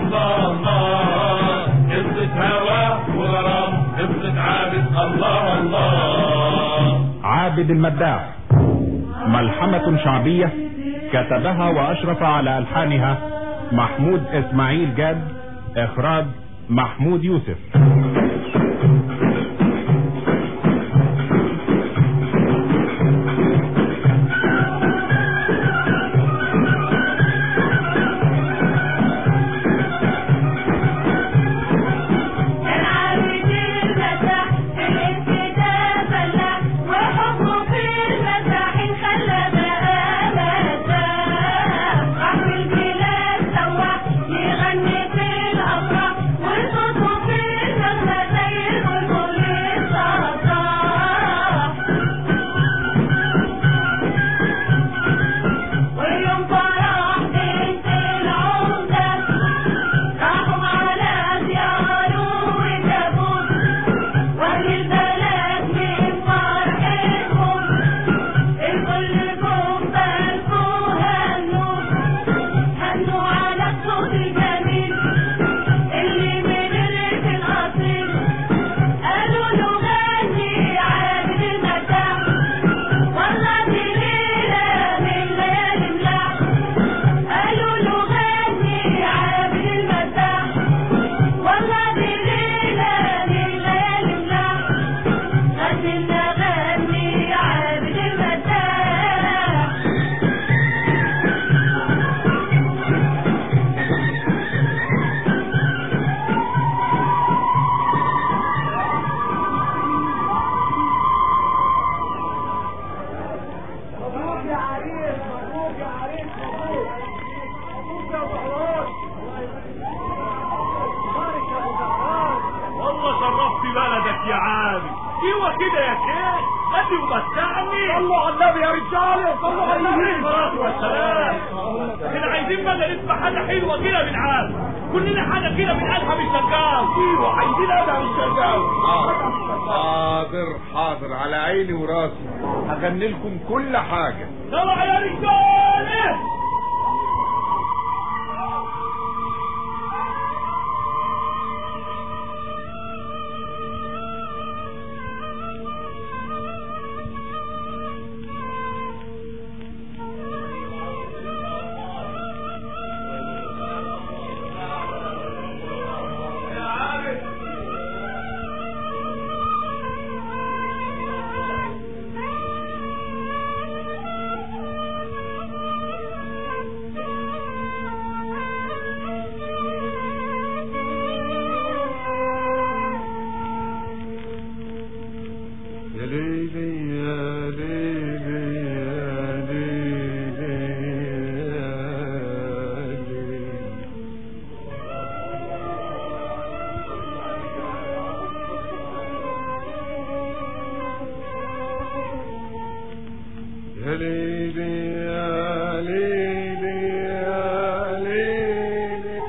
الله الله قصة هوا وغرام قصة عابد الله الله عابد المداح ملحمة شعبية كتبها وأشرف على ألحانها محمود إسماعيل جاد إخراج محمود يوسف العابد المساح الابتداء فلاح وحبه في المساحين خلى بقى مداح راح في البلاد سواح يغني في الافراح وصوته في النغمه زي البلبل الصداح واليوم فرح بنت العمده راحوا على زياره وجابوه واهل البلد من فرحتهم الكل جم باركوا هنوا هنوا على الصوت الجميل اللي من الريف الاصيل قالوا له غني عابد المداح والله دي ليله من ليالي ملاح قالوا له غني عابد المداح والله دي ليلة من ليالي ملاح غنينا غني عابد المداح مبروك يا عريس مبروك يا عريس مبروك مبروك يا زهران بارك يا ابو زهران والله شرفت بلدك يا عامر ايوه كده يا شيخ غني ومتعني صلوا على النبي يا رجاله صلوا على النبي الصلاة والسلام احنا عايزين بقى نسمع حاجة حلوة كده من عام كلنا حاجة كده من ألهم الشجاع ايوه عايزين ألهم الشجاع حاضر حاضر على عيني وراسي هغني لكم كل حاجة طلع يا رجالة يا ليلي يا ليلي يا ليلي يا ليلي يا ليلي يا ليلي يا ليلي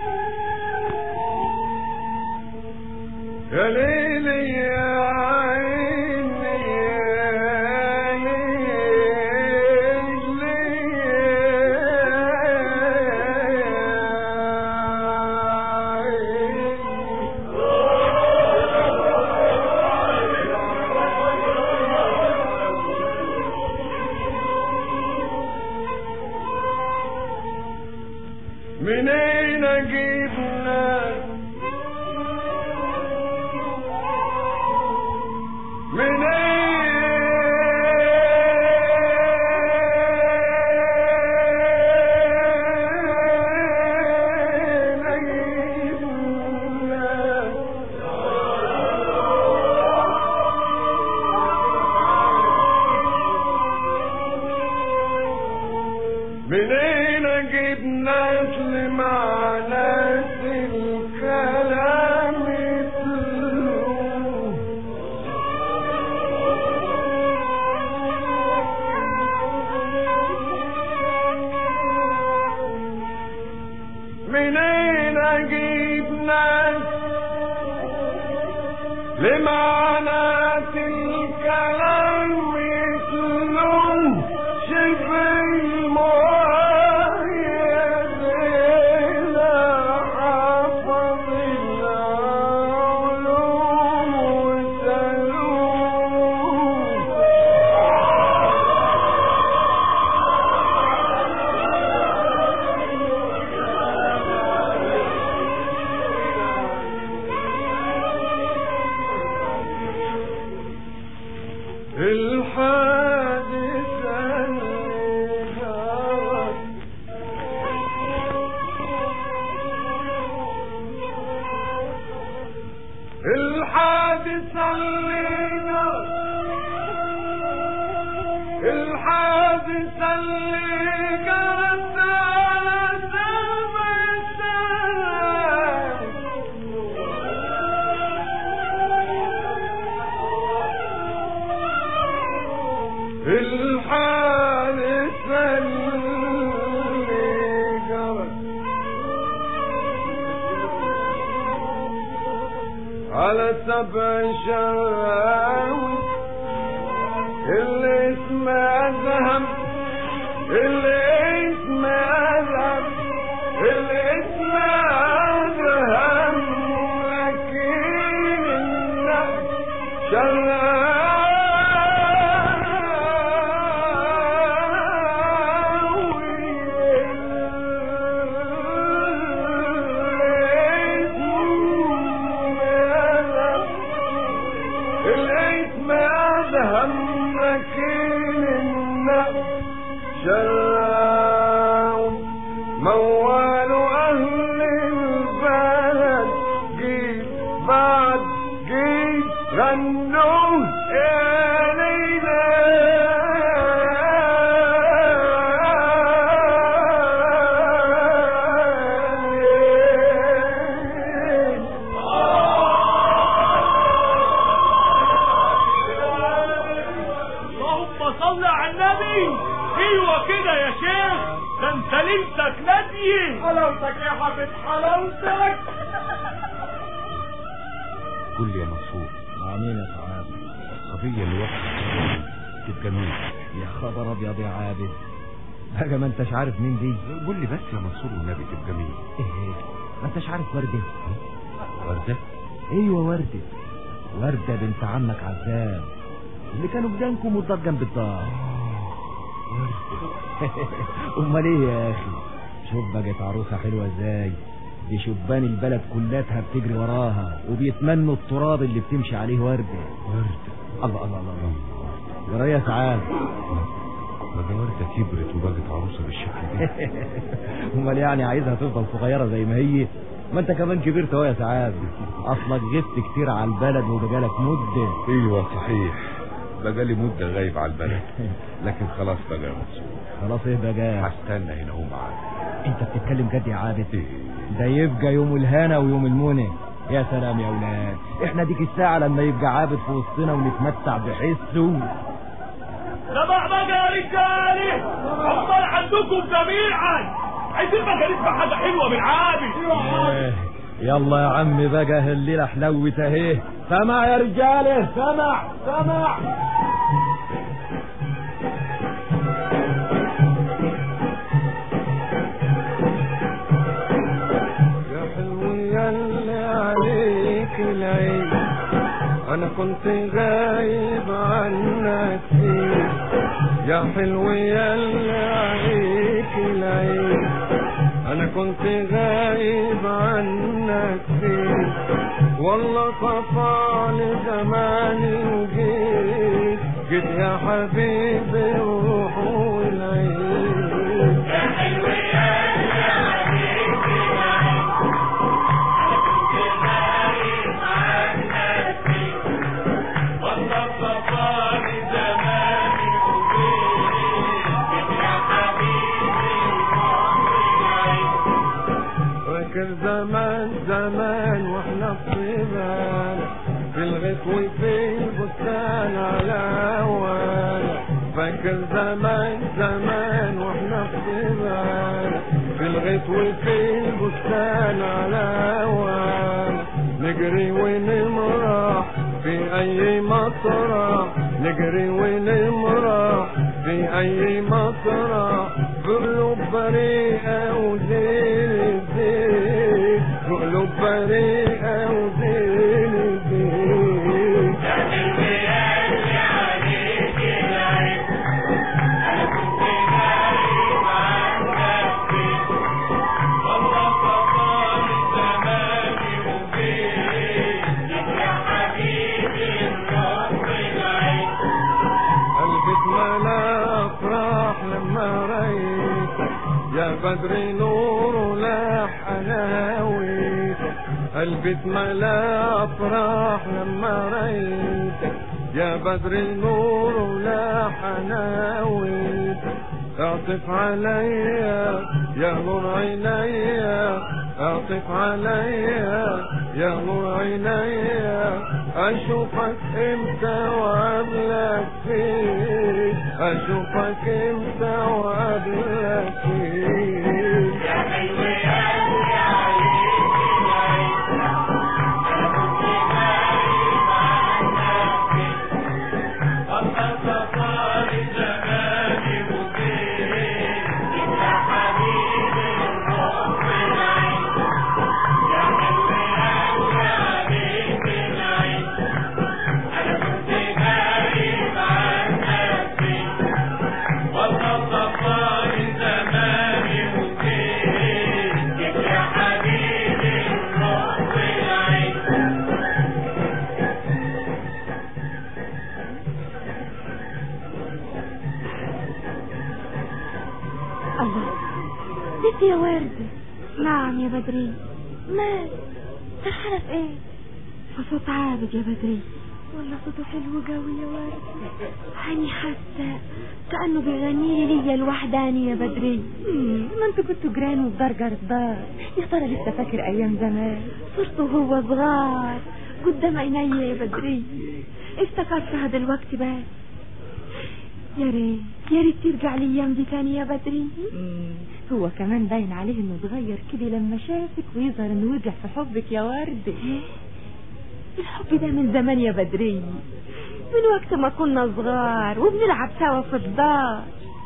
يا ليلي يا عيني يا منين اجيب ناس منين اجيب ناس منين اجيب ناس مع ناس الكلام يتلوه منين اجيب ناس لمعنات الكلام يتلوه شبه المؤيد إلى حب الحادثة اللي جرت الحادثة اللي جرت الحادثة اللي جرت على سبع الحادثة اللي جرت على سبع شراوي اللي اسمه ذهب اللي اسمه ذهب اللي اسمه ذهب لكن النحس الاسم اذهب مكين النفس شراو موال اهل البلد جيت بعد جيت غنوا يا ليلى اللهم صل على النبي ايوه كده يا شيخ ده انت ليلتك ناديه حلاوتك يا حبيب حلاوتك قول لي يا منصور امين يا سعاد القضية اللي وقعت تبقى مين؟ يا خبر ابيض يا عابد بقى ما انتش عارف مين دي قول لي بس يا منصور والنبي تبقى مين؟ ايه ما انتش عارف وردة وردة؟ ايوه وردة وردة بنت عمك عزام اللي كانوا بدانكم والدار جنب الدار امال ايه يا اخي شوف بقت عروسه حلوه ازاي دي شبان البلد كلها بتجري وراها وبيتمنوا التراب اللي بتمشي عليه ورده وردة الله الله الله الله جرى يا سعاد ما ده وردة كبرت وبقت عروسة بالشكل ده امال يعني عايزها تفضل صغيره زي ما هي ما انت كمان كبرت اهو يا سعاد اصلك غبت كتير على البلد وبقالك مده ايوه صحيح بقالي مدة غايب على البلد لكن خلاص بقى يا منصور خلاص ايه بقى هستنى هنا هو معاك انت بتتكلم جد يا عابد ايه ده يبقى يوم الهنا ويوم المنى يا سلام يا اولاد احنا ديك الساعه لما يبقى عابد في وسطنا ونتمتع بحسه سمع بقى يا رجالي عقبال عندكم جميعا عايزين بقى نسمع حاجه حلوه من عابد إيه، يلا يا عم بقى الليله حلوت اهي سمع يا رجاله سمع سمع يا حلو ياللي عليك العين انا كنت غايب عنك كتير يا حلو ياللي عليك العين انا كنت غايب عنك كتير والله طفالي زماني وجيت جيت يا حبيبي الروح والعين فاكر زمان زمان واحنا صغار في الغيط وفي البستان على وانا فاكر زمان زمان واحنا صغار في الغيط وفي البستان على وانا نجري ونمرح في اي مطرح نجري ونمرح في اي مطرح قلوب بريئة وزين الزين قلوب بريئة وزين الزين يا بدر نور لاح حلاوتك قلبي اتملا افراح لما رأيتك يا بدر نور لاح حلاوتك اعطف عليا يا نور عينيا اعطف عليا يا نور عينيا اشوفك امتى وقبلك فين اشوفك امتى وقبلك فين الله ست يا وردة نعم يا بدري مال فرحانة في ايه في صوت عابد يا بدري والله صوته حلو قوي يا وردة هاني حاسة كأنه بيغني لي ليا لوحداني يا بدري ما انتوا كنتوا جيران وفي دار جار الدار يا ترى لسه فاكر ايام زمان صرته هو صغار قدام عينيا يا بدري افتكرتها دلوقتي بس يا ريت يا ريت ترجع الايام دي تاني يا بدري هو كمان باين عليه انه اتغير كده لما شافك ويظهر انه وقع في حبك يا ورد الحب ده من زمان يا بدري من وقت ما كنا صغار وبنلعب سوا في الدار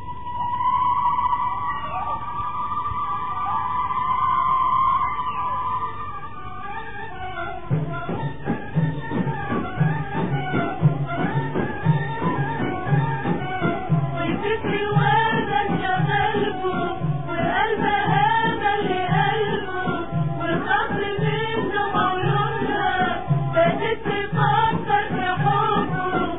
والفكر وردة شغلكم والقلب آمل لقلبه والخصر منه عيونها بدت تفكر في حبه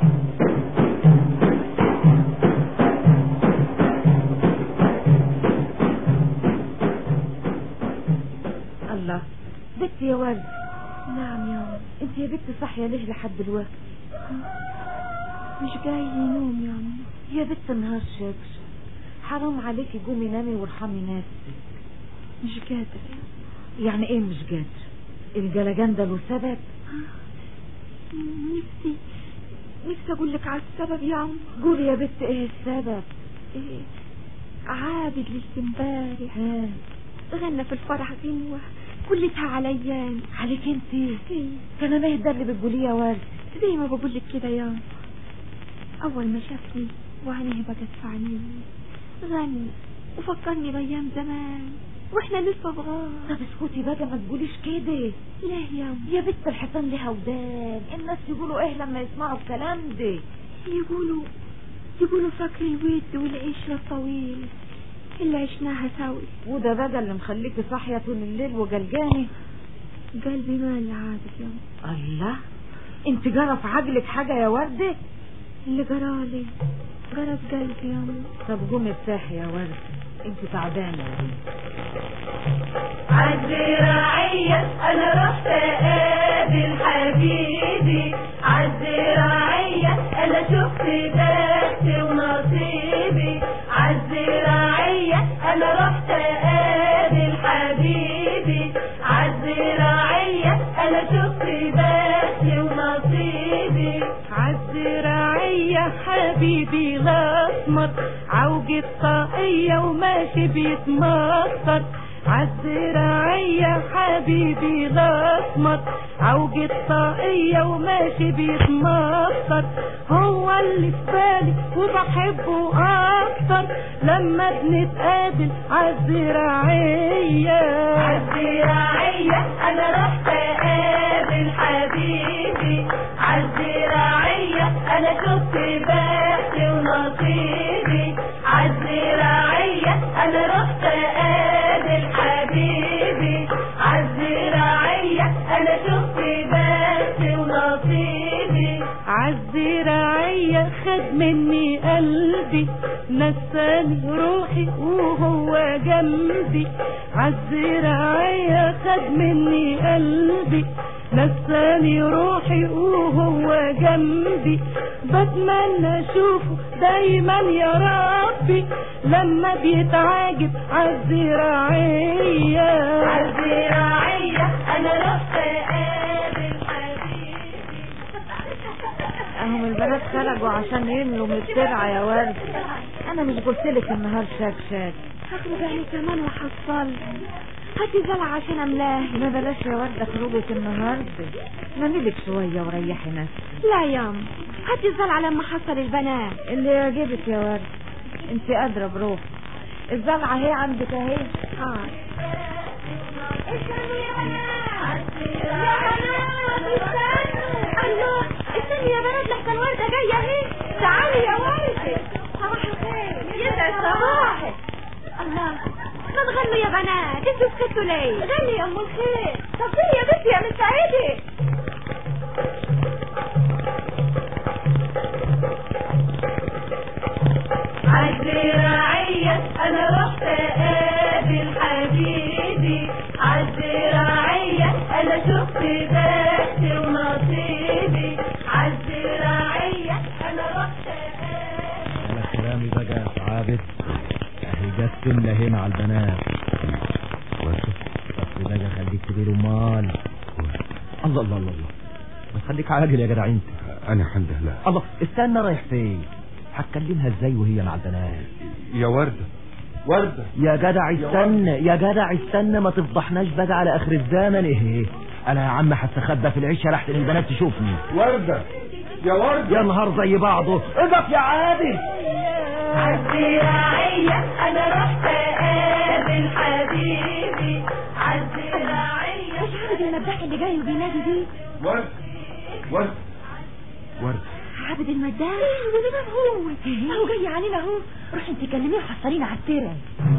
الله بنت يا ورد نعم يا ورد انت يا بنت صاحية ليه لحد دلوقتي مش جاي نوم يا عم يا بنت النهار شاكش حرام عليكي قومي نامي وارحمي نفسك مش قادرة يعني ايه مش قادرة الجلجان ده له سبب نفسي نفسي اقول لك على السبب يا عم قولي يا بنت ايه السبب ايه عابد ليلة امبارح غنى في الفرح غنوة كلتها عليا عليك انت ايه كان ايه ده اللي بتقوليه يا ورد زي ما بقول لك كده يا اول ما شافني وعينيه بقت في عينيه غني وفكرني بايام زمان واحنا لسه صغار طب اسكتي بقى ما تقوليش كده ليه يا يا بنت الحيطان ليها ودان الناس يقولوا ايه لما يسمعوا الكلام ده يقولوا يقولوا فاكر الود والعشرة الطويلة اللي عشناها سوا وده بقى اللي مخليكي صاحية طول الليل وجلجاني قلبي مال عادي يا الله انت جرى في عقلك حاجة يا وردة اللي جرالي جرى في قلبي يا طب قومي ارتاحي يا وردة انت تعبانة يا بنت عالزراعية أنا رحت أقابل حبيبي عالزراعية أنا شفت بختي ونصيبي عالزراعية أنا رحت أقابل حبيبي عالزراعية أنا شفت بختي ونصيبي عالزراعية حبيبي الأسمر عوج الطاقية وماشي بيتمطر عالزراعية حبيبي الأسمر عوج الطاقية وماشي بيتمطر هو اللي في بالي وبحبه أكتر لما بنتقابل عالزراعية عالزراعية أنا رحت أقابل حبيبي عالزراعية أنا شفت بختي ونصيبي عالزراعية أنا رحت أقابل حبيبي عالزراعية أنا شفت بختي ونصيبي عالزراعية خد مني قلبي نساني روحي وهو جنبي عالزراعية خد مني قلبي نساني روحي وهو جنبي بتمنى اشوفه دايما يا ربي لما بيتعاجب عالزراعية عالزراعية انا رحت اقابل حبيبي اهم البنات خرجوا عشان يملوا من الترعة يا ورد انا مش قلتلك النهار شاك شاك هخرج يعني كمان وحصل هاتي زلعة عشان املاه ما بلاش يا وردة خروجك النهاردة ناملك شوية وريحي نفسك لا يام هاتي الزلعة لما حصل البنات اللي يعجبك يا ورد انت قادرة بروح الزلعة هي عندك اهي اه استنوا يا بنات يا بنات استنوا الله استنوا يا بنات لحسن وردة جاية اهي تعالي يا وردة صباح الخير يسعد صباحك الله ما تغنوا يا بنات انتوا سكتوا ليه غني يا ام الخير طب فين يا بنتي يا مستعدة عالزراعية انا رحت اقابل حبيبي عالزراعية انا شفت بختي ونصيبي عالزراعية انا رحت اقابل انا كلامي بقى عابد اهي جت سمنة هي مع البنات بس بقى خليك تقول امال الله الله الله الله ما تخليك عاجل يا جدع انت انا حمده لا الله استنى رايح فين هتكلمها ازاي وهي مع البنات يا وردة وردة يا جدع استنى يا جدع استنى ما تفضحناش بقى على اخر الزمن ايه انا يا عم هستخبى في العشه لحسن البنات تشوفني وردة يا وردة يا نهار زي بعضه اقف يا عادل عالزراعية انا رحت اقابل حبيبي عالزراعية مش عارف المداح اللي جاي وبينادي دي وردة وردة وردة عابد المداح ايوه ده هو اهو جاي علينا اهو روح انت كلميه وحصلينا على الترع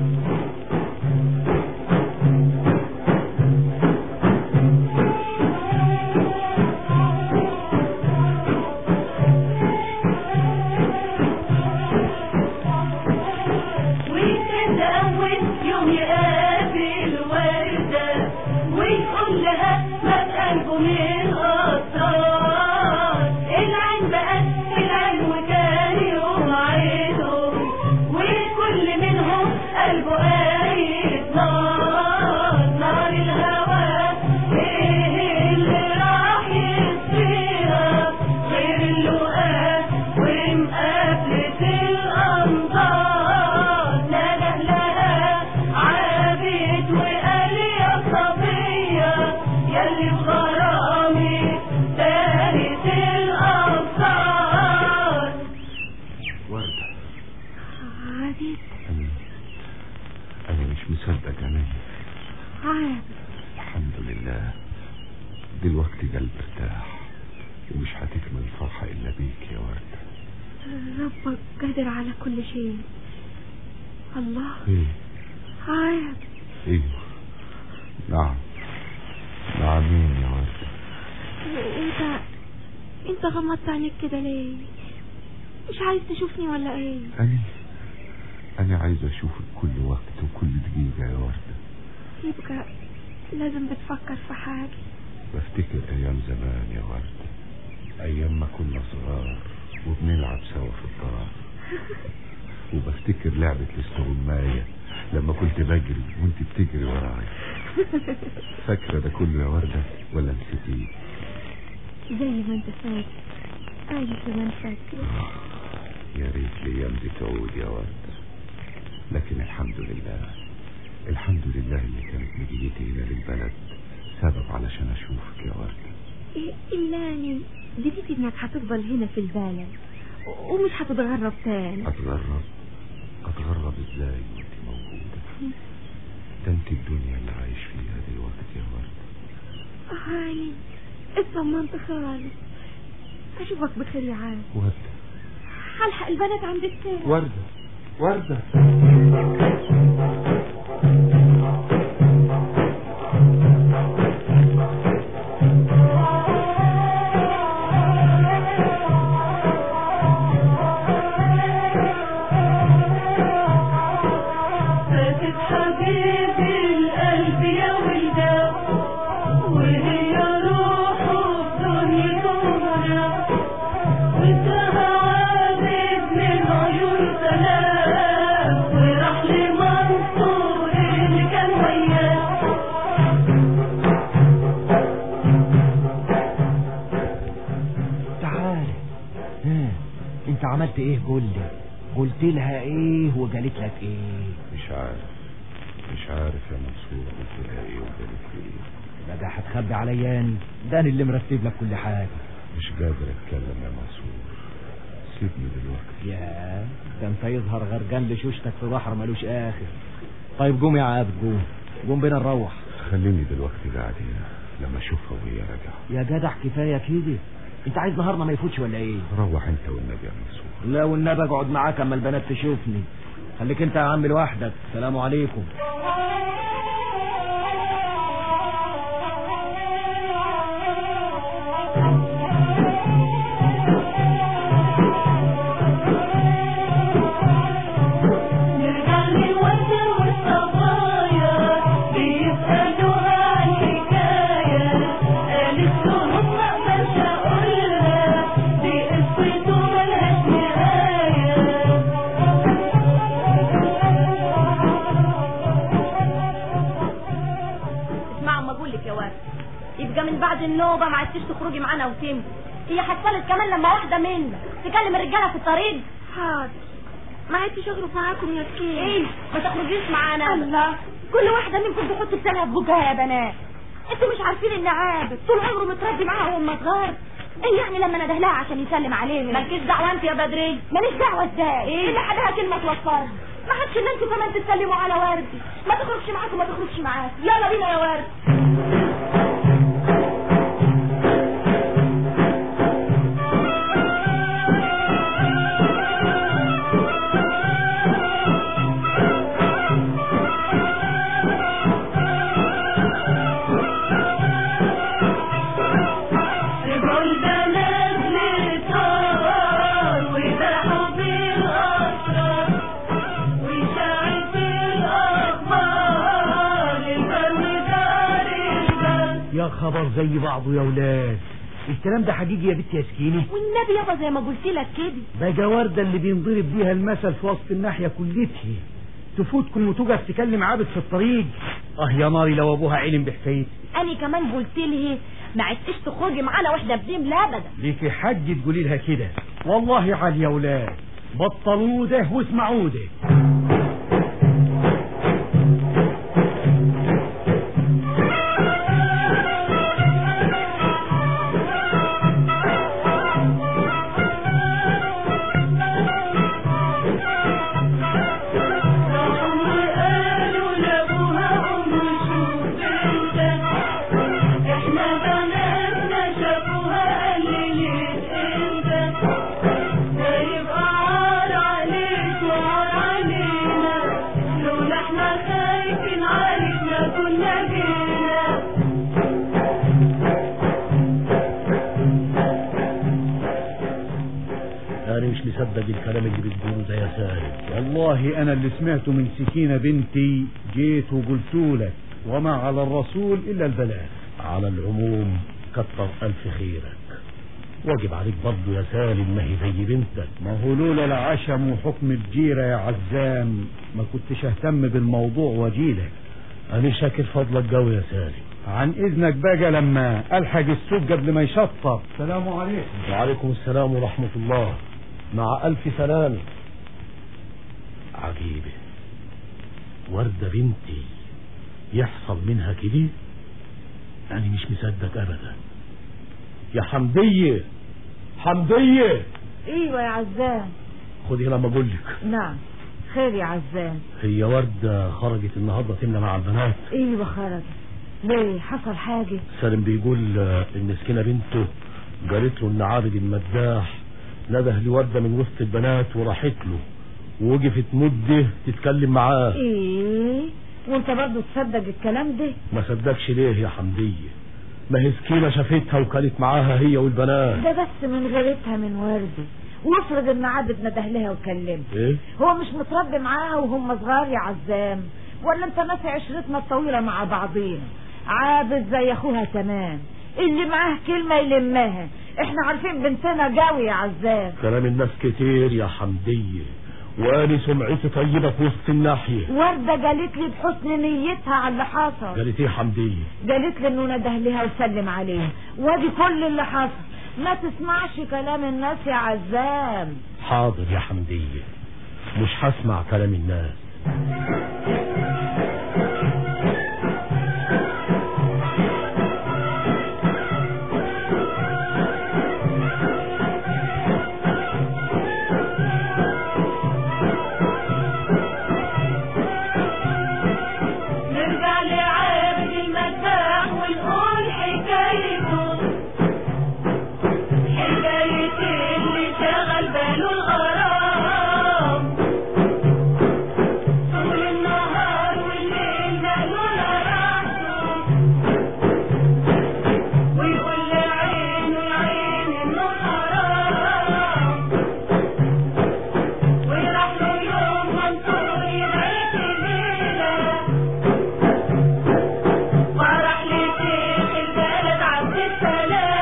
وكان أول يوم يقابل وردة ويقول لها ما بقلبه من قطران العين بقى العين وكان يوم عيدهم وكل منهم قلبه قايد نار نار الهوى ايه اللي راح يصير غير اللقاء ومقابلة الأنظار نده لها عابد وقال يا صبية يلي بغرامي دارت الأبصار وردة عابد انا انا مش مصدق انا عابد الحمد لله دلوقتي قلبي ارتاح ومش هتكمل الفرحة الا بيك يا وردة ربك قادر على كل شيء الله ايه عابد ايوه نعم نعمين يا وردة انت انت غمضت عينيك كده ليه مش عايز تشوفني ولا ايه انا انا عايز اشوفك كل وقت وكل دقيقة يا وردة يبقى لازم بتفكر في حاجة بفتكر ايام زمان يا وردة ايام ما كنا صغار وبنلعب سوا في الدار وبفتكر لعبة الاستغماية لما كنت بجري وانت بتجري ورايا فاكرة ده كله يا وردة ولا نسيتيه زي ما انت فاكر انا كمان فاكر يا ريت الايام دي تعود يا وردة لكن الحمد لله الحمد لله اللي كانت مجيتي هنا للبلد سبب علشان اشوفك يا وردة إيه إلاني دريت انك هتفضل هنا في البلد ومش هتتغرب تاني اتغرب اتغرب ازاي وانت موجودة ده انت الدنيا اللي عايش فيها دلوقتي يا وردة هاني اطمنت خالص اشوفك بخير يا عاد وردة هلحق البنات عند التاني وردة وردة انت عملت ايه قول لي قلت لها ايه وقالت لك ايه مش عارف مش عارف يا منصور قلت لها ايه وقالت لي ايه بقى هتخبي عليا أنا. ده انا اللي مرتب لك كل حاجه مش قادر اتكلم يا منصور سيبني دلوقتي يا ده انت يظهر غرقان لشوشتك في بحر ملوش اخر طيب قوم يا عابد قوم قوم بينا نروح خليني دلوقتي قاعد هنا لما اشوفها وهي راجعه يا جدع كفايه كده انت عايز نهارنا ما يفوتش ولا ايه روح انت والنبي يا منصور لا والنبي اقعد معاك اما البنات تشوفني خليك انت يا عم لوحدك سلام عليكم نرجع للورد والصبايا بيسألوها عن حكاية قالت لهم ما اقدرش اقولها دي قصته ملهاش نهاية اسمعوا ما اقول لك يا واد يبقى من بعد النوبه ما عدتش تخرجي معانا وتمشي هي حصلت كمان لما واحده منا تكلم الرجاله في الطريق حاضر ما عدتش اخرج معاكم يا سكين ايه ما تخرجيش معانا الله كل واحده منكم تحط لسانها في بوجها يا بنات انتوا مش عارفين ان عابد طول عمره متربي معاها وهم صغار ايه يعني لما نده لها عشان يسلم عليهم مالكيش دعوه انت يا بدري ماليش دعوه ازاي ايه اللي حدها كلمه توفرها ما حدش ان انتوا كمان تسلموا على وردي ما تخرجش معاكم ما تخرجش معاك يلا بينا يا ورد رجعوا البنات للطار وذبحوا بالأسرار وشاعت الأخبار الفن دار البلد يا خبر زي بعضه يا ولاد الكلام ده حقيقي يا بنت يا سكينه والنبي يابا زي ما قلت لك كده بقى وردة اللي بينضرب بيها المثل في وسط الناحية كلتها تفوتكم وتقف تكلم عابد في الطريق اه يا ناري لو ابوها علم بحكايتي انا كمان قلت لي ما عدتش تخرجي معانا واحده بدين لا ابدا ليكي حج تقولي لها كده والله عالي يا ولاد بطلوا ده واسمعوا ده قالوا لابوها ام شوف انت احنا بناتنا شافوها قللت انت ده يبقى عار عليك وعار علينا لولا احنا خايفين عليك ما كنا جينا انا مش مصدق الكلام اللي بتقوله ده يا سالم والله انا اللي سمعته من سكينة بنتي جيت وقلت لك وما على الرسول الا البلاغ على العموم كتر الف خيرك واجب عليك برضه يا سالم ما هي زي بنتك ما هو لولا العشم وحكم الجيرة يا عزام ما كنتش اهتم بالموضوع واجيلك انا شاكر فضلك قوي يا سالم عن اذنك بقى لما الحق السوق قبل ما يشطب سلام عليكم وعليكم السلام ورحمة الله مع ألف سلام عجيبة وردة بنتي يحصل منها كده أنا مش مصدق أبدا يا حمدية حمدية ايوه يا عزام خدي لما أقول لك نعم خير يا عزام هي وردة خرجت النهاردة تملى مع البنات ايوه خرجت ليه حصل حاجة سالم بيقول آه، إن سكينة بنته قالت له إن عابد المداح نده لوردة من وسط البنات وراحت له ووقفت مدة تتكلم معاه ايه وانت برضه تصدق الكلام ده ما صدقش ليه يا حمدية ما هي سكينة شافتها وكانت معاها هي والبنات ده بس من غيرتها من وردة وافرض ان عابد نده لها وكلمها ايه هو مش متربي معاها وهم صغار يا عزام ولا انت ناسي عشرتنا الطويلة مع بعضينا عابد زي اخوها تمام اللي معاه كلمة يلمها احنا عارفين بنتنا قوي يا عزام كلام الناس كتير يا حمدية وانا سمعتي طيبة في وسط الناحية وردة قالت لي بحسن نيتها على اللي حصل قالت ايه حمدية قالت لي انه نده لها وسلم عليها وادي كل اللي حصل ما تسمعش كلام الناس يا عزام حاضر يا حمدية مش هسمع كلام الناس نرجع لعابد المداح ونقول حكايته حكاية اللي شغل باله الغرام طول النهار والليل نقله لراحته ويقول لعينه يا عيني انه حرام ويروح له يوم منصور يبعد ليله فرح لشيخ البلد عبد السلام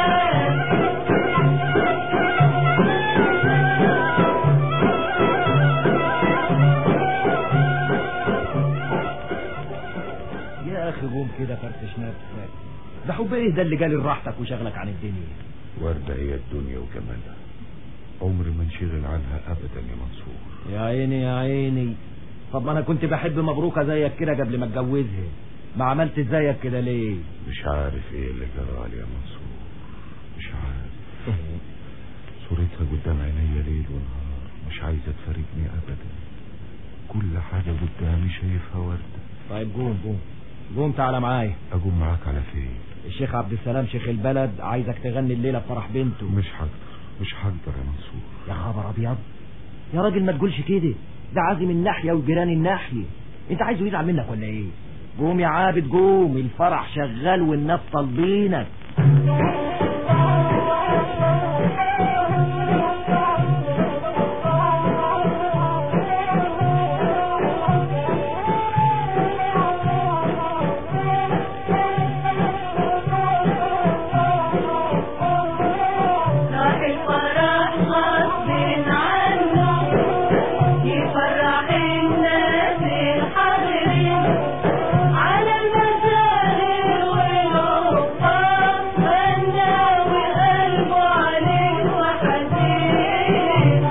يا اخي قوم كده فرفش نفسك ده حب ايه ده اللي جالي لراحتك وشغلك عن الدنيا وردة هي الدنيا وجمالها عمري ما انشغل عنها ابدا يا منصور يا عيني يا عيني طب ما انا كنت بحب مبروكة زيك كده قبل ما اتجوزها ما عملت زيك كده ليه مش عارف ايه اللي جرالي يا منصور مش عارف صورتها قدام عينيا ليل ونهار مش عايزة تفارقني ابدا كل حاجة قدامي شايفها وردة طيب قوم قوم قوم تعالى معايا اقوم معاك على فين الشيخ عبد السلام شيخ البلد عايزك تغني الليلة في فرح بنته مش هقدر مش هقدر يا منصور يا خبر ابيض يا راجل ما تقولش كده ده عازم الناحية وجيران الناحية انت عايزه يزعل منك ولا ايه قوم يا عابد قوم الفرح شغال والناس طالبينك راح الفرح غصب عنه يفرح الناس الحاضرين على المجاري والعقاب غنى وقلبه عليك وحزين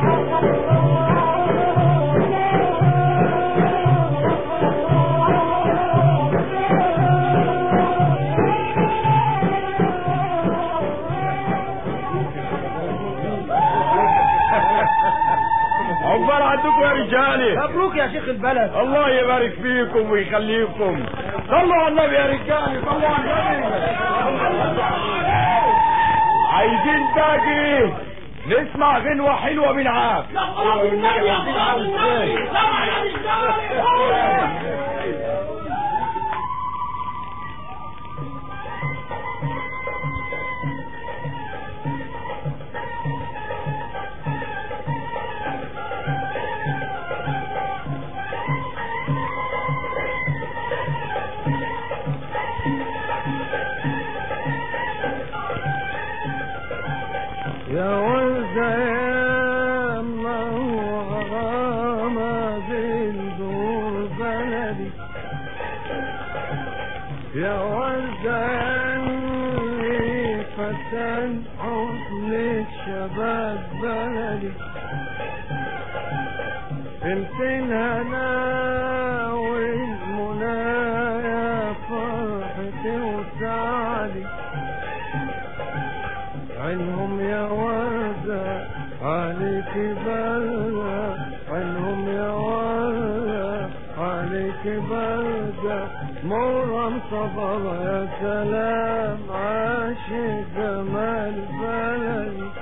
عقبال عندكم يا رجالي مبروك يا شيخ البلد الله يبارك فيكم ويخليكم صلوا على النبي يا رجالي صلوا على النبي عايزين باقي نسمع غنوة حلوة من عاب يا ولد يا غرامة بندور بلدي يا ولد اللي فتن حسن الشباب بلدي انت الهنا والمنى يا فرحتي وسعدي عنهم يا وردة عليك بلدة عنهم يا وردة عليك بلدة مرم صبر يا سلام عاشق جمال بلدي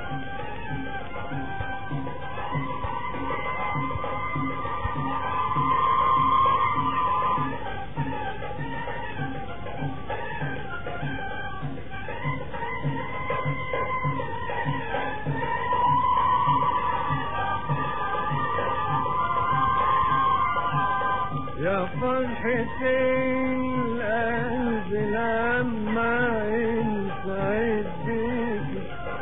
يا فرحة القلب لما ينسعد بيك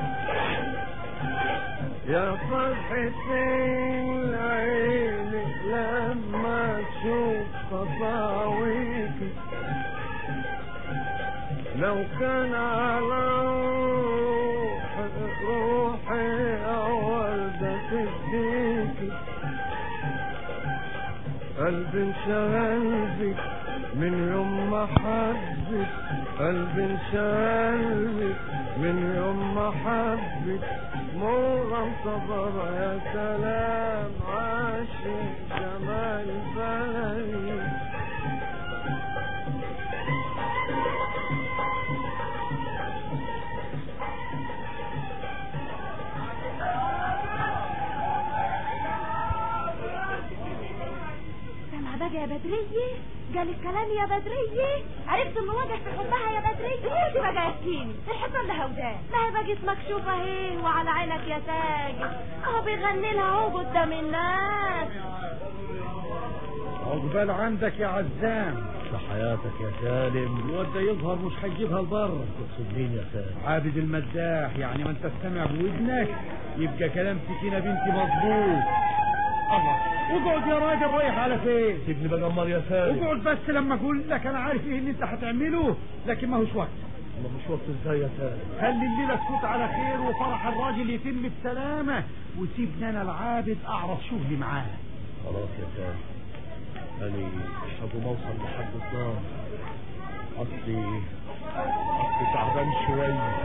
يا فرحة العين لما تشوف خطاويك لو كان على روح روحي أول ده ايديكي قلبي انشغل بك من يوم ما حبك قلبي انشغل بك من يوم ما حبك مغم صبر يا سلام عاشق جمال بلدي سامع بقى يا بدرية قال الكلام يا بدرية عرفت انه واقع في حبها يا بدرية قولي بقى يا سكيني الحب لها ودان ما هي بقت مكشوفة اهي وعلى عينك يا تاج اهو بيغني لها اهو قدام الناس عقبال عندك يا عزام في حياتك يا سالم الواد ده يظهر مش هيجيبها لبر تقصد مين يا سالم عابد المداح يعني ما انت تستمع بودنك يبقى كلام سكينة بنتي مظبوط الله اقعد يا راجل رايح على فين سيبني بجمر يا سالم اقعد بس لما اقول لك انا عارف ايه اللي انت هتعمله لكن ما هوش وقت ما مش وقت ازاي يا سالم خلي الليله تفوت على خير وفرح الراجل يتم بسلامه وسيبني انا العابد اعرف شغلي معاه خلاص يا سالم أنا هقوم أوصل لحد الدار أصلي أصلي تعبان شوية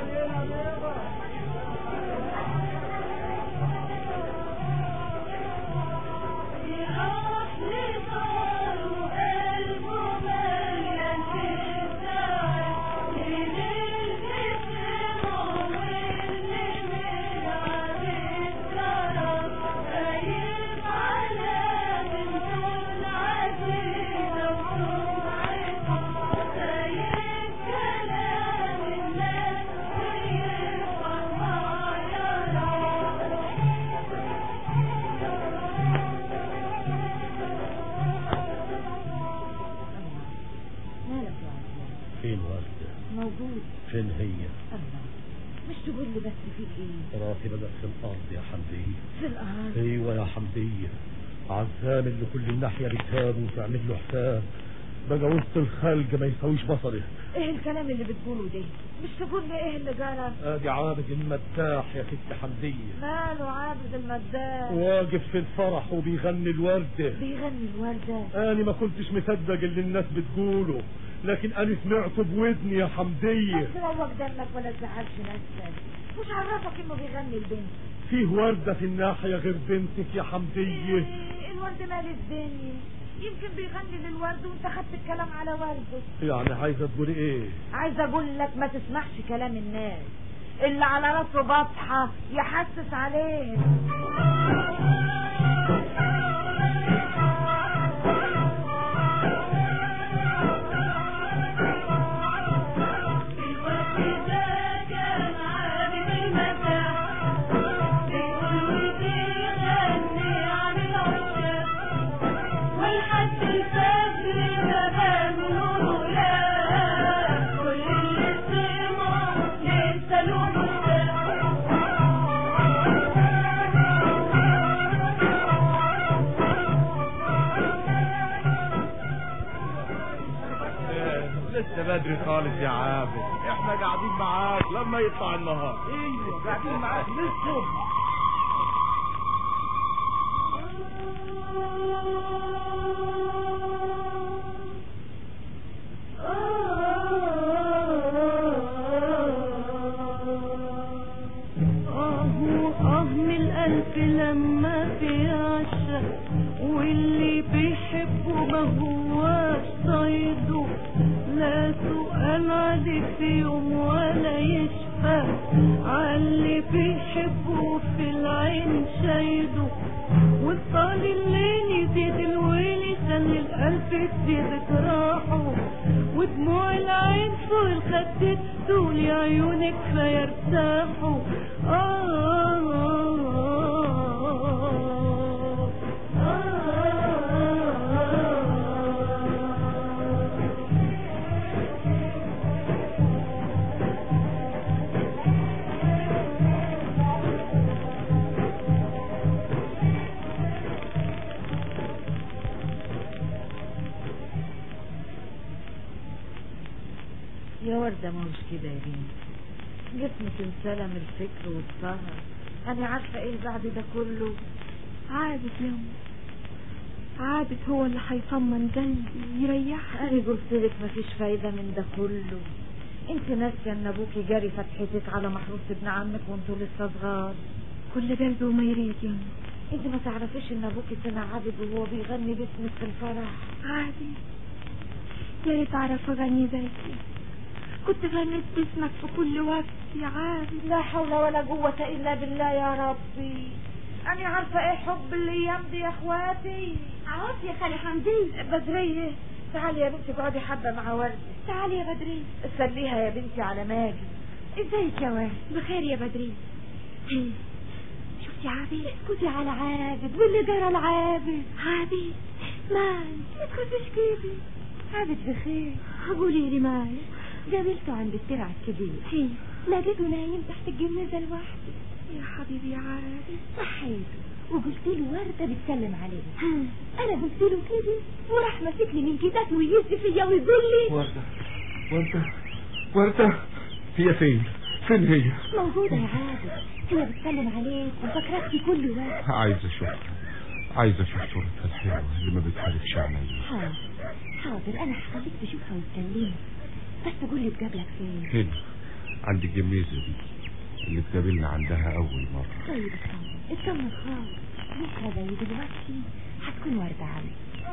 مالك يا عزام فين وردة موجود فين هي الله مش تقول لي بس في ايه راسي بدأ في الأرض يا حمدية في الارض أيوة يا حمدية عزام اللي كل ناحية بتهاب وتعمل له حساب بقى وسط الخلق ما يساويش بصري ايه الكلام اللي بتقوله ده مش تقول لي ايه اللي جرى ادي عابد المداح يا ست حمدية ماله عابد المداح واقف في الفرح وبيغني الوردة بيغني الوردة انا ما كنتش مصدق اللي الناس بتقوله لكن انا سمعته بودني يا حمدية بس روق دمك ولا تزعلش نفسك مش عرفك انه بيغني البنت فيه وردة في الناحية غير بنتك يا حمدية إيه الورد مال الدنيا يمكن بيغني للورد وانت خدت الكلام على ورده يعني عايزة تقولي ايه عايزه اقول لك ما تسمعش كلام الناس اللي على راسه بطحه يحسس عليه لسه بدري خالص يا عابد احنا قاعدين معاك لما يطلع النهار ايوه قاعدين معاك للصبح أهو أه من الألف لما بيعشق واللي بيحبه ما هواش صيده لا سؤال عليه في يوم ولا يشفى عاللي بيحبه في العين شايده والطال الليل يزيد الويل يخلي القلب تزيد جراحه ودموع العين فوق الخد تقول يا عيونك فيرتاحوا آه يا وردة ما مش كده يا بنتي جسمك انسلم الفكر والسهر انا عارفه ايه بعد ده كله عابد يوم عابد هو اللي هيطمن قلبي يريحني انا قلت لك مفيش فايده من ده كله انت ناسيه ان ابوكي جاري فتحتك على محروس ابن عمك وانتوا لسه صغار كل قلبي وما يريد يوم انت ما تعرفيش ان ابوكي سمع عابد وهو بيغني باسمك في الفرح عابد يا ريت اعرف اغني زيك كنت غنيت باسمك في كل وقت يا عابد لا حول ولا قوة إلا بالله يا ربي أنا عارفة إيه حب الأيام دي يا إخواتي عوض يا خالي حمدي بدرية تعالي يا بنتي اقعدي حبة مع وردة تعالي يا بدري سليها يا بنتي على ماجي ازيك يا وردة بخير يا بدري شفتي عابد اسكتي على عابد واللي جرى العابد عابد مال ما تخافيش كده عابد بخير قولي لي مال قابلته عند الترع الكبير هي لقيته نايم تحت الجنازة لوحده يا حبيبي يا عابد صحيته وقلت له وردة بتسلم عليه انا قلت له كده وراح ماسكني من كتافي ويهز فيا ويقول لي وردة وردة وردة هي فين فين هي موجودة يا عابد هي بتسلم عليك وفاكراك في كل وقت عايز اشوفها عايز اشوف صورتها الحلوة اللي ما بتخالفش عليا حاضر حاضر انا هخليك تشوفها وتكلمها بس قول لي بقابلك فين هنا عند الجميزة دي اللي اتقابلنا عندها أول مرة طيب اطمن اطمن خالص بكره زي دلوقتي هتكون وردة عندي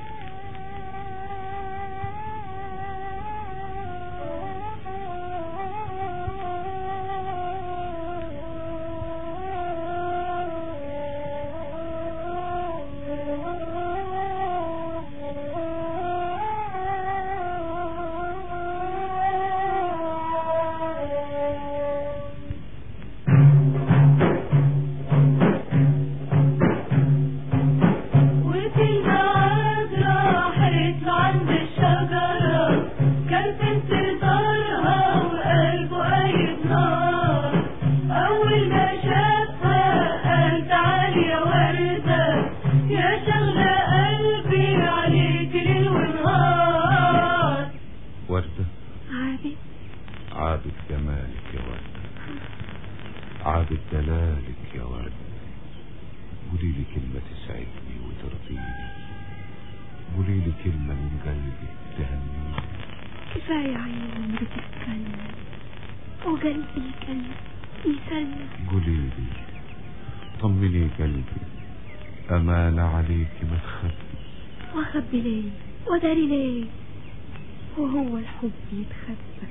وفي الميعاد راحت عند الشجرة كان في انتظارها وقلبه قايد نار أول ما شافها قال تعالي يا وردة يا شغلة قلبي عليك ليل ونهار وردة عابد عابد جمالك يا وردة عابد دلالك يا وردة قولي لي كلمة تسعدني وترضيني قولي لي كلمة من قلبك تهنيني كفاية عيون بتتكلم وقلبي يكلم يسلم قولي لي طمني قلبي أمانة عليك ما تخبي واخبي ليه وداري ليه وهو الحب يتخبى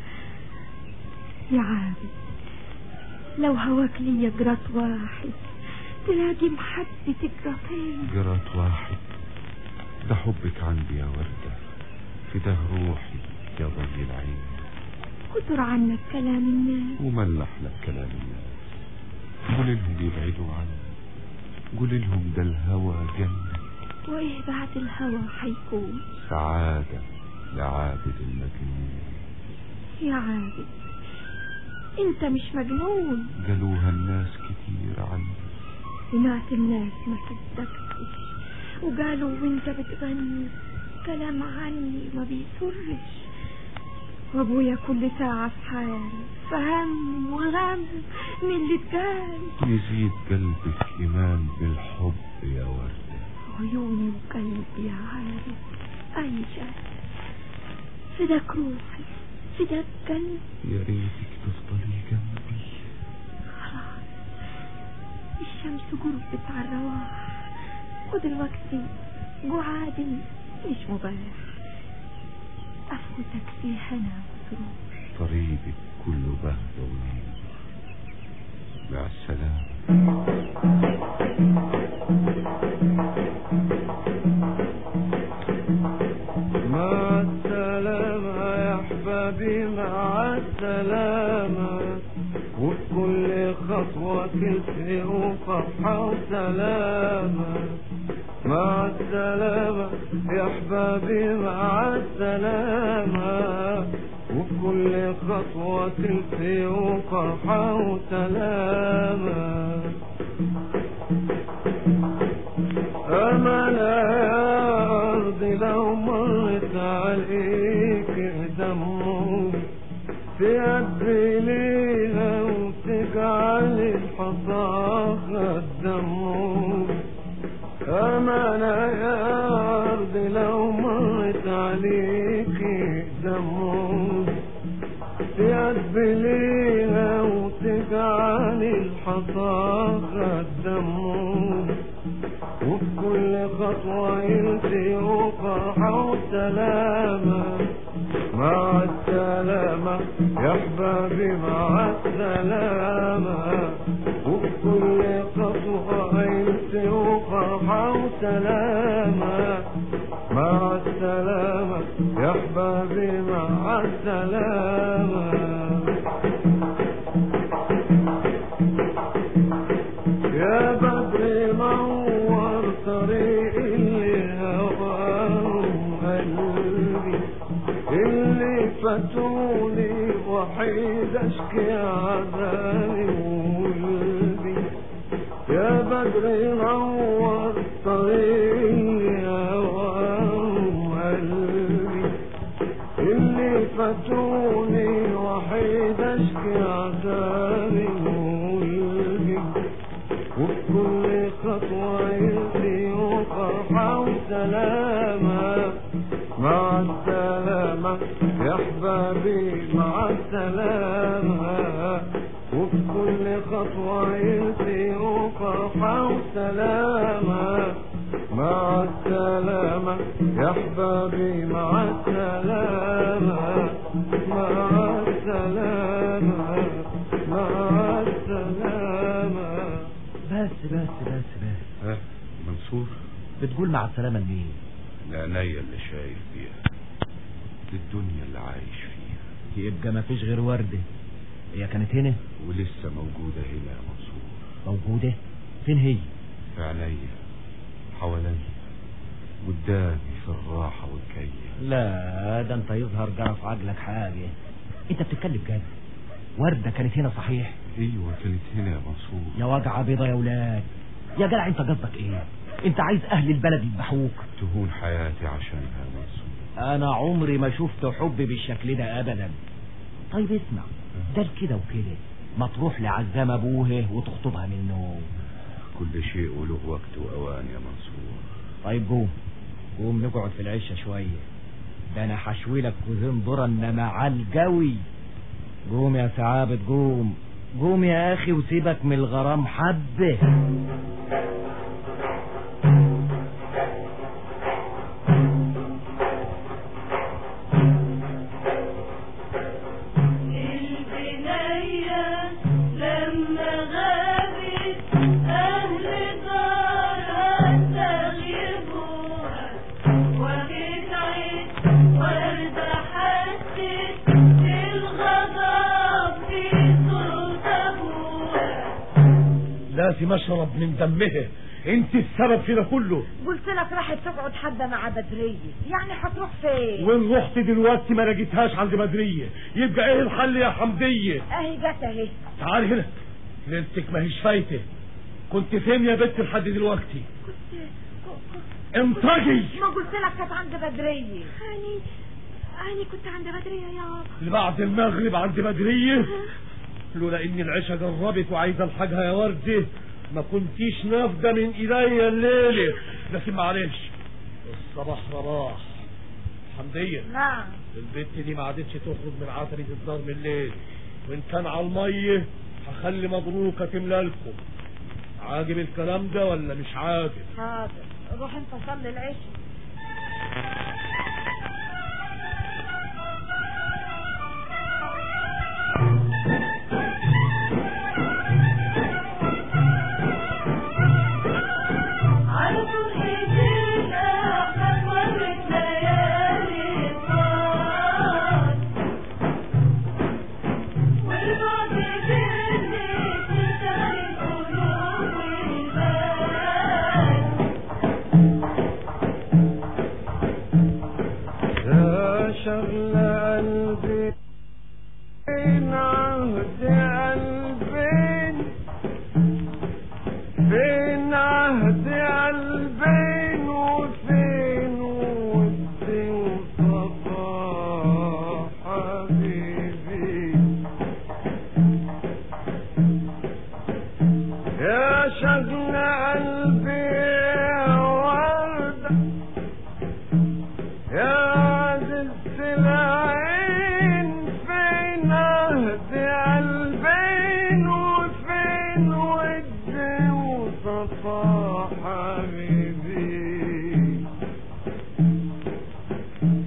يا عابد لو هواك ليا جرات واحد تلاقي محدة جراتين جرات واحد ده حبك عندي يا وردة في ده روحي يا ضي العين كتر عنك كلام الناس وملح لك كلام الناس قول لهم يبعدوا عني قول لهم ده الهوى جنة وايه بعد الهوى حيكون سعادة لعابد المجنون يا عابد انت مش مجنون قالوها الناس كتير عني سمعت الناس ما صدقتش وقالوا وانت بتغني كلام عني ما بيسرش وابويا كل ساعة في حال فهم وغم من اللي اتقال يزيد قلبك إيمان بالحب يا وردة عيوني وقلبي يا عارف عايشة فداك روحي فداك قلبي يا ريتك تفضلي جنبي خلاص الشمس قربت على الرواح ودلوقتي قعادي مش مباح أفوتك في هنا وسرور طريقك كله بهجة ونور مع السلامة مع السلامة يا أحبابي مع السلامة وفي كل خطوة تلفي وفرحة وسلامة مع السلامة يا أحبابي مع السلامة وفي كل خطوة تلفي وفرحة وسلامة أمل يا أرضي لو مرت عليك دموع تأدي ليها وتجعل الحصى السلامة مع السلامة يا احبابي مع السلامة وبكل خطوة عيلتي وفرحة وسلامة مع السلامة يا احبابي مع السلامة يا بدر نور طريقي اللي هواه قلبي اللي فاتوني وحيد اشكي عذابي وقلبي يا بدر نور طريقي اللي هواه قلبي اللي فاتوني وحيد اشكي عذابي وقلبي وبكل خطوة يلقي وفرحة وسلامة مع السلامة يا أحبابي مع السلامة وبكل خطوة يلقي وفرحة وسلامة مع السلامة يا أحبابي مع السلامة مع السلامة مع السلامة بس بس بس بس ها منصور بتقول مع السلامة لمين العناية اللي شايف فيها للدنيا اللي عايش فيها يبقى ما فيش غير وردة هي كانت هنا ولسه موجودة هنا يا منصور موجودة فين هي في عينيا حواليا قدامي في الراحة والكية لا ده انت يظهر جرى في عقلك حاجة انت بتتكلم جد وردة كانت هنا صحيح ايوه كانت هنا يا منصور يا وجعة بيضة يا ولاد يا جدع انت قصدك ايه انت عايز اهل البلد يذبحوك تهون حياتي عشانها يا منصور انا عمري ما شفت حب بالشكل ده ابدا طيب اسمع ده كده وكده ما تروح لعزام ابوه وتخطبها منه كل شيء وله وقت واوان يا منصور طيب قوم قوم نقعد في العشة شوية ده انا حشوي لك كوزين ذرة انما عالجوي قوم يا سعابة قوم قوم يا اخي وسيبك من الغرام حبه البنية لما غابت أهل دارها استغيبوها وجيت عيد وردة حست الغضب في صوت أبوها لازم اشرب من دمها انت السبب في ده كله قلت لك راحت تقعد حبة مع بدرية يعني هتروح فين وين رحت دلوقتي ما لقيتهاش عند بدرية يبقى ايه الحل يا حمدية اهي جت اهي تعالي هنا ليلتك ما هيش فايته كنت فين يا بنت لحد دلوقتي انطقي ما قلت لك كانت عند بدرية هاني هاني كنت عند بدرية يا بعد المغرب عند بدرية لولا ان العشاء جربت وعايزه الحاجها يا وردة ما كنتيش نافذة من ايديا الليلة لكن معلش الصباح رباح حمدية نعم البنت دي ما عادتش تخرج من عتبة الدار من الليل وان كان على المية هخلي مبروكة تملى لكم عاجب الكلام ده ولا مش عاجب حاضر روح انت صلي العشاء على طول ايدينا احنا مرت ليالي صار والبعد بيني تشتري القلوب والبال يا شغل قلبي فين عهد قلبين فين عهد قلبين وفين ودي وصفا حبيبي يا شغل قلبي يا وردة يا عزيز العين فين عهد قلبين وفين ودي وصفا حبيبي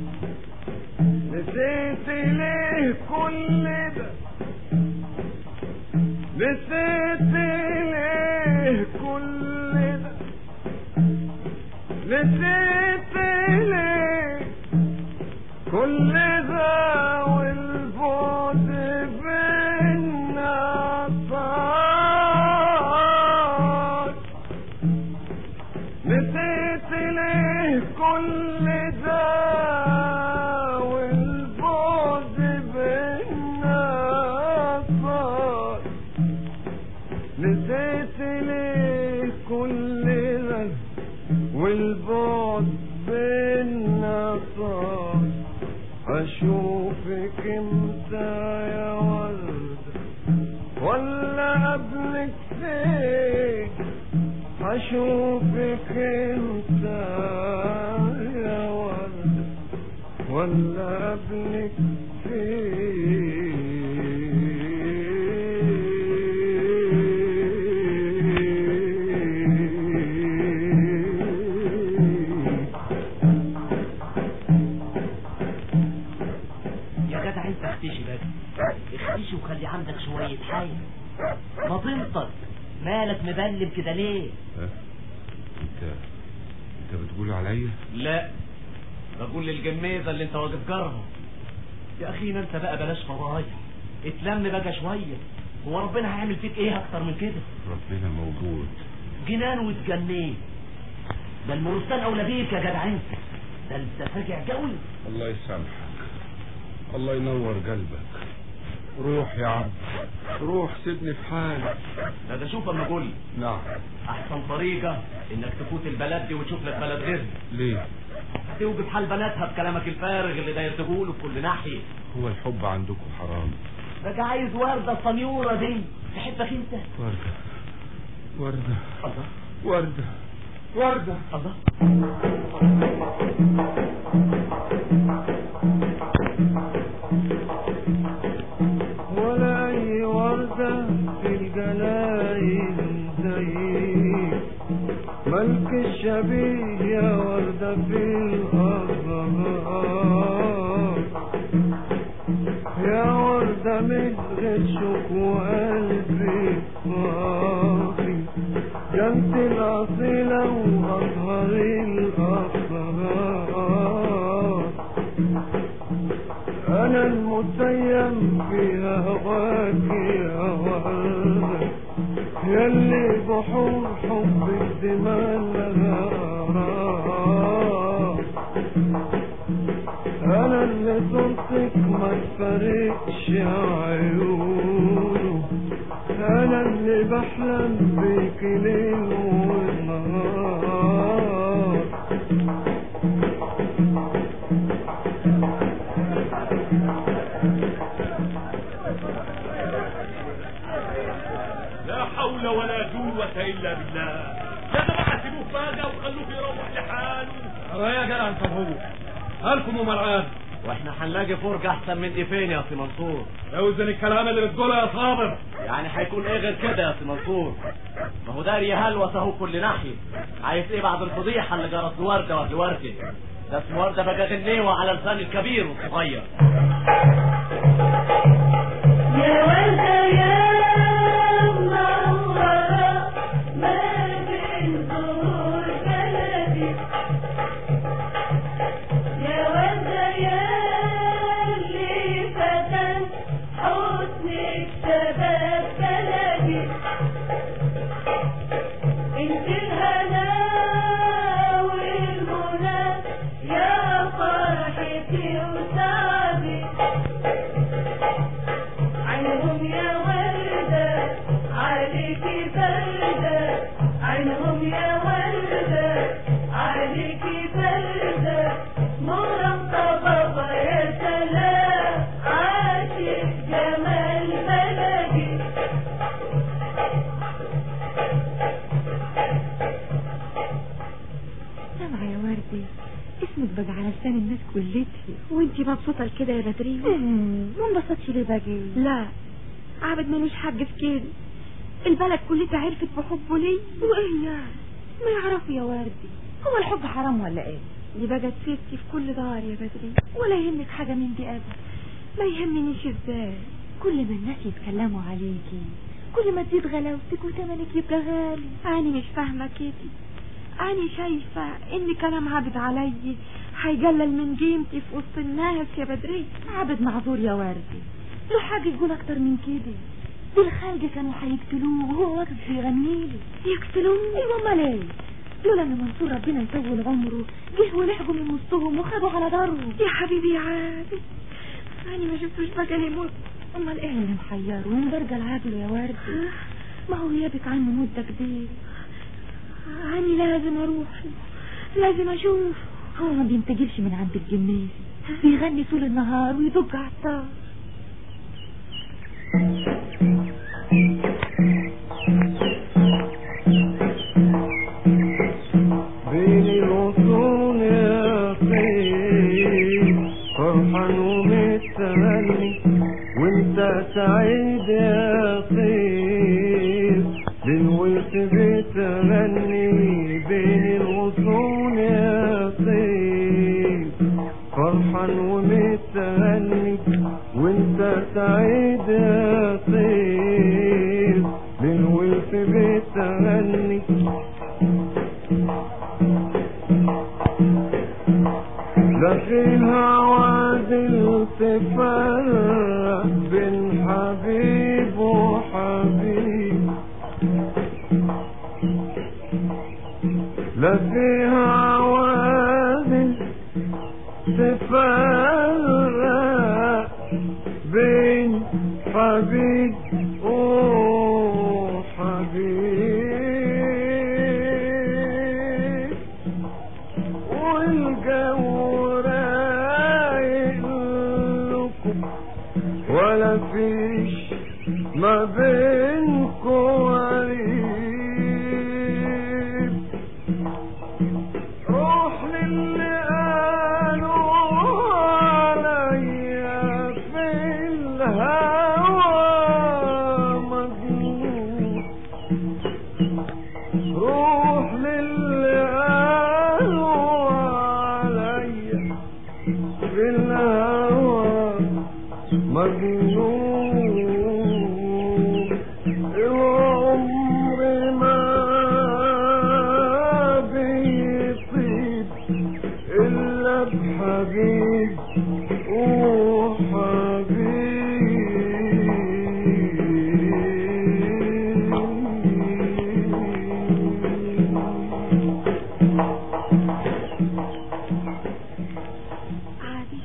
نسيت ليه كل ذا والبعد بينا صار نسيت ليه كل ذا والبعد بينا صار نسيت ليه كل ذا والبعد بينا صار اشوفك امتى يا ورد ولا قبلك فين اشوفك امتى يا ورد ولا قبلك فين يا جدع انت اختشي بقى اختشي وخلي عندك شوية حياة ما تنطق مالك مبلم كده ليه ها؟ انت انت بتقول عليا لا بقول للجميزة اللي انت واقف جارها يا اخينا انت بقى بلاش فضايح اتلم بقى شوية هو ربنا هيعمل فيك ايه اكتر من كده ربنا موجود جنان واتجنيت ده المرستان اولى بيك يا جدع انت ده انت فاجع قوي الله يسامحك الله ينور قلبك روح يا عم روح سيبني في حالي ده ده شوف اما اقول نعم احسن طريقة انك تفوت البلد دي وتشوف لك بلد غيرها ليه توجد حال بناتها بكلامك الفارغ اللي داير تقوله في كل ناحية هو الحب عندكم حرام بقى عايز وردة الصنيورة دي تحبك انت وردة وردة الله وردة وردة الله ولا أي وردة في الجلايل زيك ملك الشبيه يا وردة في الأزهار يا وردة من غشك وقلبي صافي جنت الأصيلة وأزهر الأسرار أنا المتيم في هواك يا وردة يلي بحور حبك دماء لها آراء أنا اللي صرتك ما تفرقش عيونه أنا اللي بحلم بيك ليل ونهار لا حول ولا قوة إلا بالله يا جماعة سيبوه بقى وخلوه يروح لحاله يا جدع انت هو هلكم وملعان واحنا هنلاقي فرجة احسن من دي فين يا سي منصور اوزن الكلام اللي بتقوله يا صابر يعني هيكون ايه غير كده يا سي منصور ما هو داري هلوس اهو كل ناحية عايز ايه بعد الفضيحة اللي جرت الوردة واهل وردة ده اسمه وردة بقى غنيوة على لسان الكبير والصغير يا وردة يا منورة ما بين زهور بلدي يا وردة يا اللي فتن حسنك شباب بلدي انت الهنا والمنى يا فرحتي وسعدي عينهم يا وردة عليكي بردة عينهم يا وردة عليكي بردة مرتبطة يا سلام عاشق جمال بلدي سامعة يا وردي اسمك بقى على لسان الناس كلتها وانتي مبسوطة كده يا بدرية ما انبسطش ليه باجي لا عابد ملوش حق في كده البلد كلها عرفت بحبه ليه وايه يعني ما يعرفوا يا وردي هو الحب حرام ولا ايه دي بقت ستي في كل دار يا بدري ولا يهمك حاجة من دي ابدا ما يهمنيش ازاي كل ما الناس يتكلموا عليكي كل ما تزيد غلاوتك وتمنك يبقى غالي أنا مش فاهمة كده أنا شايفة إن كلام عابد علي هيقلل من قيمتي في وسط الناس يا بدري عابد معذور يا وردي له حاجة يقول أكتر من كده دي الخلق كانوا هيقتلوه وهو واقف بيغنيلي يقتلوه ايوه امال ايه لولا ان منصور ربنا يطول عمره جه ولحقوا من وسطهم وخدوا على ضربه يا حبيبي يا عابد أنا ما شفتوش بقى يموت امال ايه اللي محيره ومبرجة العقل يا وردي ما هو غيابك عنه مدة كبيرة أنا لازم أروح لازم أشوف هو ما بينتجلش من عند الجميز بيغني طول النهار ويدق على الطار بين الغصون يا خير فرحان ومتهني وانت سعيد يا خير للولد بتغني بين الغصون يا خير فرحان ومتهني وانت سعيد يا خير للولد بتغني لا فيها وادي تفرق بين حبيب وحبيب لا فيها وادي تفرق بين حبيب وحبيب والجو رايق لكم ولا فيش ما بينكم قريب روح للي قالوا عليا في الهوى مجنون روح للي قالوا عليا في الهوى مجنون العمر ما بيطيب إلا بحبيب